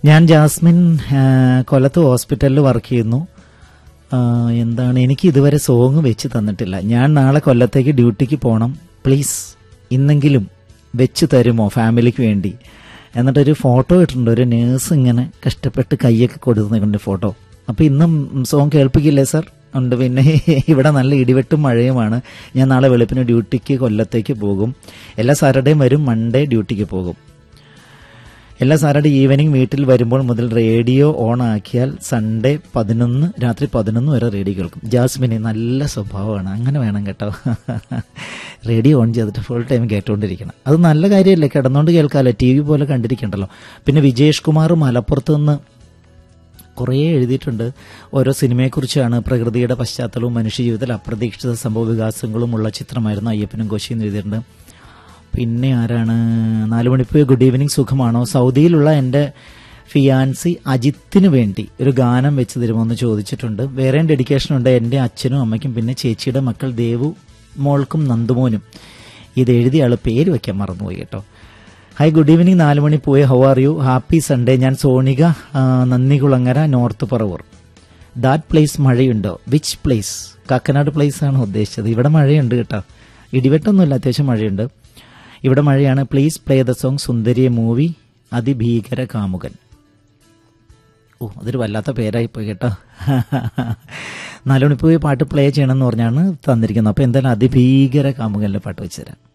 ഞാൻ ജാസ്മിൻ ആ, കൊല്ലത്ത് ഹോസ്പിറ്റലിൽ വർക്ക് ചെയ്യുന്നു ആ, എന്താണ് എനിക്ക് ഇതുവരെ സോങ് വെച്ച് തന്നിട്ടില്ല ഞാൻ നാളെ കൊല്ലത്തേക്ക് ഡ്യൂട്ടിക്ക് പോകണം പ്ലീസ് ഇന്നെങ്കിലും വെച്ച് തരുമോ ഫാമിലിക്ക് വേണ്ടി എന്നിട്ടൊരു ഫോട്ടോ ഇട്ടിട്ടുണ്ട് ഒരു നേഴ്സ് ഇങ്ങനെ കഷ്ടപ്പെട്ട് കൈയൊക്കെ കൊടുക്കുന്നുണ്ട് ഫോട്ടോ അപ്പൊ ഇന്നും സോങ് കേൾപ്പിക്കില്ലേ സർ ഉണ്ട് പിന്നെ ഇവിടെ നല്ല ഇടിവെട്ടും മഴയുമാണ് ഞാൻ നാളെ വെളുപ്പിന് ഡ്യൂട്ടിക്ക് കൊല്ലത്തേക്ക് പോകും എല്ലാ സാറ്റർഡേയും വരും മൺഡേ ഡ്യൂട്ടിക്ക് പോകും എല്ലാ സാറ്റർഡേ ഈവനിങ് വീട്ടിൽ വരുമ്പോൾ മുതൽ റേഡിയോ ഓൺ ആക്കിയാൽ സൺഡേ പതിനൊന്ന് രാത്രി പതിനൊന്ന് വരെ റേഡിയോ കേൾക്കും ജാസ്മിന് നല്ല സ്വഭാവമാണ് അങ്ങനെ വേണം കേട്ടോ റേഡിയോ ഓൺ ചെയ്തിട്ട് ഫുൾ ടൈം കേട്ടുകൊണ്ടിരിക്കണം അത് നല്ല കാര്യമല്ലേ കിടന്നുകൊണ്ട് കേൾക്കാമല്ലോ ടി വി പോലെ കണ്ടിരിക്കണ്ടല്ലോ പിന്നെ വിജേഷ് കുമാർ മലപ്പുറത്ത് നിന്ന് കുറേ എഴുതിയിട്ടുണ്ട് ഓരോ സിനിമയെക്കുറിച്ചാണ് പ്രകൃതിയുടെ പശ്ചാത്തലവും മനുഷ്യജീവിതത്തിൽ അപ്രതീക്ഷിത സംഭവ വികാസങ്ങളുമുള്ള ചിത്രമായിരുന്നു അയ്യപ്പനും കോശിയും എഴുതിയിട്ടുണ്ട് പിന്നെ ആരാണ് നാലു മണിപ്പോ ഗുഡ് ഈവനിങ് സുഖമാണോ സൗദിയിലുള്ള എൻ്റെ ഫിയാൻസി അജിത്തിന് വേണ്ടി ഒരു ഗാനം വെച്ച് തരുമോ എന്ന് ചോദിച്ചിട്ടുണ്ട് വേറെയും ഡെഡിക്കേഷൻ ഉണ്ട് എൻ്റെ അച്ഛനും അമ്മയ്ക്കും പിന്നെ ചേച്ചിയുടെ മക്കൾ ദേവു മോൾക്കും നന്ദുമോനും ഇത് എഴുതിയ ആള് പേര് വെക്കാൻ മറന്നുപോയി കേട്ടോ ഹായ് ഗുഡ് ഈവനിങ് നാല് മണി പോയി how are you happy Sunday ഞാൻ സോണിക ആ, Nandikulangara north Paravur that place മഴയുണ്ടോ വിച്ച് പ്ലേസ് കാക്കനാട് പ്ലേസ് ആണ് ഉദ്ദേശിച്ചത് ഇവിടെ മഴയുണ്ട് കേട്ടോ ഇടിവെട്ടൊന്നുമില്ല അത്യാവശ്യം മഴയുണ്ട് ഇവിടെ മഴയാണ് പ്ലീസ് പ്ലേ ദ സോങ് സുന്ദരിയ മൂവി അതിഭീകര കാമുകൻ ഓ അതൊരു വല്ലാത്ത പേരായി പോയി കേട്ടോ നാലുമണിപ്പോയി പാട്ട് പ്ലേ ചെയ്യണമെന്ന് പറഞ്ഞാണ് തന്നിരിക്കുന്നത് അപ്പോൾ എന്തായാലും അതിഭീകര കാമുകനിലെ പാട്ട് വെച്ചുതരാം